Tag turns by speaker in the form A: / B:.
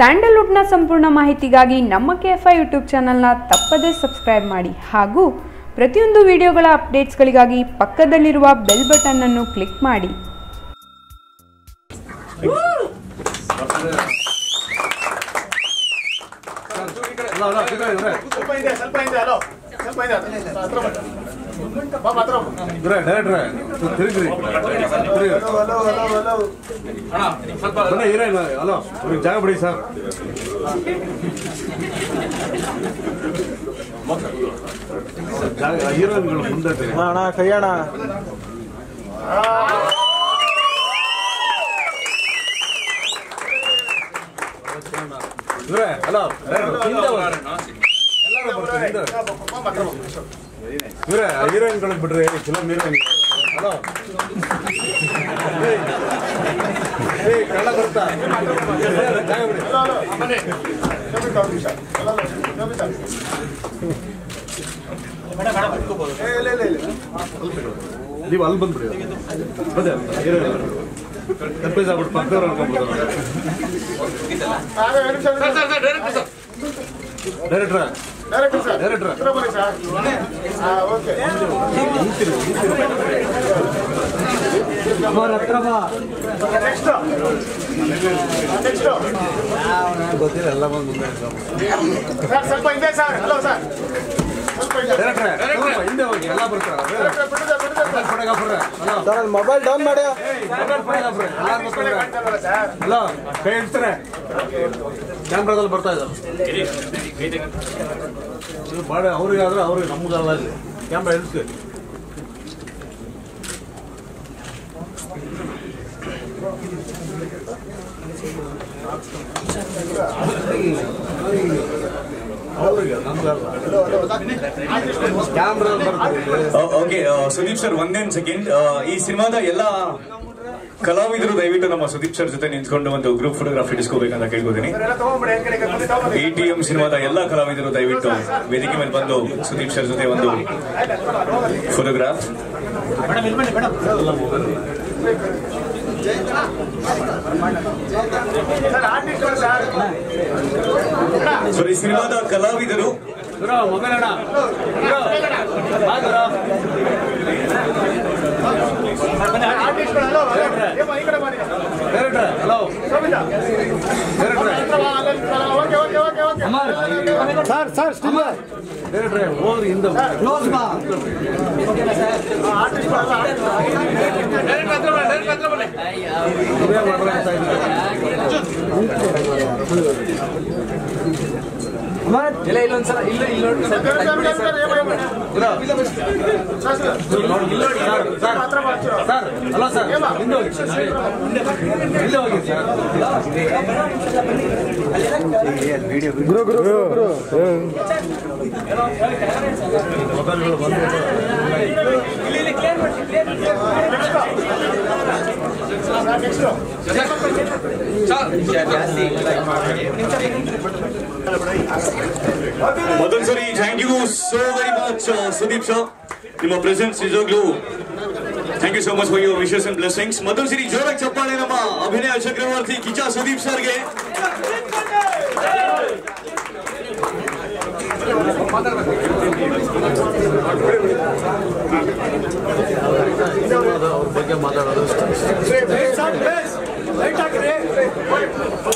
A: ಸ್ಯಾಂಡಲ್ವುಡ್ನ ಸಂಪೂರ್ಣ ಮಾಹಿತಿಗಾಗಿ ನಮ್ಮ ಕೆ ಎಫ್ ಐ ಯೂಟ್ಯೂಬ್ ಚಾನಲ್ನ ತಪ್ಪದೇ ಸಬ್ಸ್ಕ್ರೈಬ್ ಮಾಡಿ ಹಾಗೂ ಪ್ರತಿಯೊಂದು ವಿಡಿಯೋಗಳ ಅಪ್ಡೇಟ್ಸ್ಗಳಿಗಾಗಿ ಪಕ್ಕದಲ್ಲಿರುವ ಬೆಲ್ ಬಟನ್ ಅನ್ನು ಕ್ಲಿಕ್ ಮಾಡಿ
B: ಸ್ವಲ್ಪ ಹಿಂದೆ ಸ್ವಲ್ಪ ಹಿಂದೆ ಹಲೋ ಸ್ವಲ್ಪ ಹಿಂದೆ ಹತ್ರ ಬನ್ನಿ. ಬಾಬಾ ಹತ್ರ ಬಾ.
C: ಡೈರೆಕ್ಟ್ರೆ ತಿರುಗ್ರಿ ತಿರುಗ್ರಿ
B: ಹಲೋ ಹಲೋ ಹಲೋ ಹಲೋ
C: ಬನ್ನಿ ಹೀರೋಯಿನ್ ಹಲೋ ಅವ್ರಿಗೆ ಜಾಗ ಬಿಡಿ ಸರ್ ಜಾಗ ಹೀರೋಯಿನ್ಗಳು ಮುಂದೆ ಇರ್ತಾರೆ.
D: ಅಣ್ಣ ಕೈಯಣ್ಣ
C: ಇವ್ರೆ ಹಲೋ ಹಿಂದೆ ಬರ್ರಿ. ಎಲ್ಲರೂ ಬರ್ತಾರೆ ಹಿಂದೆ
B: ಬಾಬಾ ಹತ್ರ ಬಾ.
C: ಇವ್ರೆ ಹೀರೋಯಿನ್ಗಳಿಗೆ ಬಿಡ್ರಿ ಫಿಲಮ್ ಹೀರೋಯಿನ್ ಹಲೋ ಏಯ್. ಏಯ್ ಕಳ್ಳ ಬರ್ತಾ ಜಾಗ ಬಿಡಿ
B: ಹಲೋ ಹಲೋ ಬನ್ನಿ ಜಮೀನ್ ತಾವು ನಿಮಿಷ ಹಲೋ ಹಲೋ ಜಮೀನ್ ತಾವು. ಏ, ಇಲ್ಲ ಇಲ್ಲ ಇಲ್ಲ
C: ನೀವು ಅಲ್ಲಿ ಬಂದ್ಬಿಡಿ ಬದೇ ಹೀರೋಯಿನ್ ಸರ್ಪ್ರೈಸ್ ಆಗ್ಬಿಟ್ಟು ಪಕ್ಕದವ್ರು ಅನ್ಕೊಂಡ್ಬಿಡ್ತಾರೆ
B: ಹಾಗೆ ಎರಡು ನಿಮಿಷ
C: ಡೈರೆಕ್ಟ್ರ
B: ಡೈರೆಕ್ಟ್ ಸರ್
C: ಡೈರೆಕ್ಟ್ರ
B: ಹತ್ರ ಬನ್ನಿ ಸರ್ ಹಾ ಓಕೆ ನೆಕ್ಸ್ಟ್ ನೆಕ್ಸ್ಟ್
C: ಗೊತ್ತಿಲ್ಲ ಎಲ್ಲ ಬಂದು ಮುಂದೆ
B: ಸರ್ ಸ್ವಲ್ಪ ಹಿಂದೆ ಸರ್ ಹಲೋ ಸರ್ ಸ್ವಲ್ಪ ಹಿಂದೆ
C: ಡೈರೆಕ್ಟ್ರೆ ಸ್ವಲ್ಪ ಹಿಂದೆ ಹೋಗಿ ಎಲ್ಲ ಬರ್ತಾರೆ
B: ಬಿಡುತ್ತೆ ಬಿಡುತ್ತೆ sir
C: photographer hello
D: sir mobile down ಮಾಡಿ
C: ಫೋಟೋಗ್ರಾಫರ್ ಎಲ್ಲಾರು
B: ಈ ಕಡೆ ಕಾಣ್ತಲ್ವಲ್ಲ ಸರ್
C: ಹಲೋ ಕೈ ಇಡ್ತಾರೆ ಕ್ಯಾಮ್ರಾದಲ್ಲಿ ಬರ್ತಾ ಇದ್ದಾರೆ ಇದು ಬಾಡ ಅವ್ರಿಗೆ ಆದ್ರೆ ಅವ್ರಿಗೆ ನಮ್ಗಲ್ಲ ಇಲ್ಲಿ ಕ್ಯಾಮ್ರಾ ಇಳಿಸಿ ಅವ್ರಿಗೆ ನಮ್ಗಲ್ಲ ಕ್ಯಾಮ್ರಾ ಬರ್ತಾರೆ ಇಲ್ಲಿ.
E: ಓಕೆ ಸುದೀಪ್ ಸರ್ ಒಂದೇನ್ ಸೆಕೆಂಡ್ ಈ ಸಿನಿಮಾದ ಎಲ್ಲ ಕಲಾವಿದರು ದಯವಿಟ್ಟು ನಮ್ಮ ಸುದೀಪ್ ಸರ್ ಜೊತೆ ನಿಂತ್ಕೊಂಡು ಒಂದು ಗ್ರೂಪ್ ಫೋಟೋಗ್ರಾಫ್ ಇಡಿಸ್ಕೋಬೇಕಂತ ಕೇಳ್ಕೊತೀನಿ
B: ಎಲ್ಲ ತಗೊಂಡ್ಬಿಡಿ ಈ ಕಡೆ ಈ ಕಡೆ ಮುಂದೆ ತಗೊಂಡ್ಬನ್ನಿ.
E: ಎ ಟಿ ಎಂ ಸಿನಿಮಾದ ಎಲ್ಲ ಕಲಾವಿದರು ದಯವಿಟ್ಟು ವೇದಿಕೆ ಮೇಲೆ ಬಂದು ಸುದೀಪ್ ಸರ್ ಜೊತೆ ಒಂದು photograph
B: sir artist sir
E: so ಈ ಸಿನಿಮಾದ ಕಲಾವಿದರು
C: ಗುರು, ಮೊಬೈಲ್ ಅಣ್ಣ ಗುರು, ಬಾ ಗುರು.
B: ಆರ್ಟಿಸ್ಟ್ ಹಲೋ ಏಮ್ಮ ಈ ಕಡೆ ಬನ್ನಿ
C: ಡೈರೆಕ್ಟ್ರೆ ಹಲೋ
B: ಶೋಭಿತಾ
C: ಡೈರೆಕ್ಟ್ರೆ
B: ಹತ್ರ ಬಾ, ಅಲ್ಲೇ ನಿಂತ್ಕೊಳ್ಳ. Okay okay okay okay
D: sir sir still
C: ಡೈರೆಕ್ಟ್ರೆ ಹೋಗ್ರಿ ಹಿಂದೆ
D: ಕ್ಲೋಸ್ ಬಾ
B: ಆರ್ಟಿಸ್ಟ್ ಅಲ್ಲ
C: ಇದೇ ಮಾಡ್ರಂತ ಇದ್ದಾರೆ.
B: ಸರ್, ಸರ್, ಸರ್, ಸರ್, ಏಮ್ಮ, ಏಮ್ಮ.
C: ಗುರು,
B: ಸರ್, ಸರ್.
C: ಸರ್, ಸರ್,
B: ಹತ್ರ ಬಾ, ಹತ್ರ.
C: ಸರ್ ಹಲೋ ಸರ್ ಹಿಂದೆ ಹೋಗಿ ಸರ್ ಹಿಂದೆ ಹೋಗಿ ಸರ್
D: ಗುರು ಗುರು ಗುರು ಗುರು
C: ಮೊಬೈಲ್ಗಳು ಬಂದು
E: ಮತ್ತೊಂದು ಸರಿ thank you so very much Sudeep sir ನಿಮ್ಮ ಪ್ರೆಸೆನ್ಸ್ ನಿಜವಾಗ್ಲೂ thank you so much for your wishes and blessings ಮತ್ತೊಂದು ಸರಿ ಜೋರಾಗಿ ಚಪ್ಪಾಳೆ ನಮ್ಮ ಅಭಿನಯ ಚಕ್ರವರ್ತಿ ಕಿಚಾ ಸುದೀಪ್ ಸರ್ಗೆ
C: ಅವ್ರ ಬಗ್ಗೆ ಮಾತಾಡೋದು
B: ಸರ್, ಸರ್, ಲೈಟ್ ಹಾಕ್ರಿ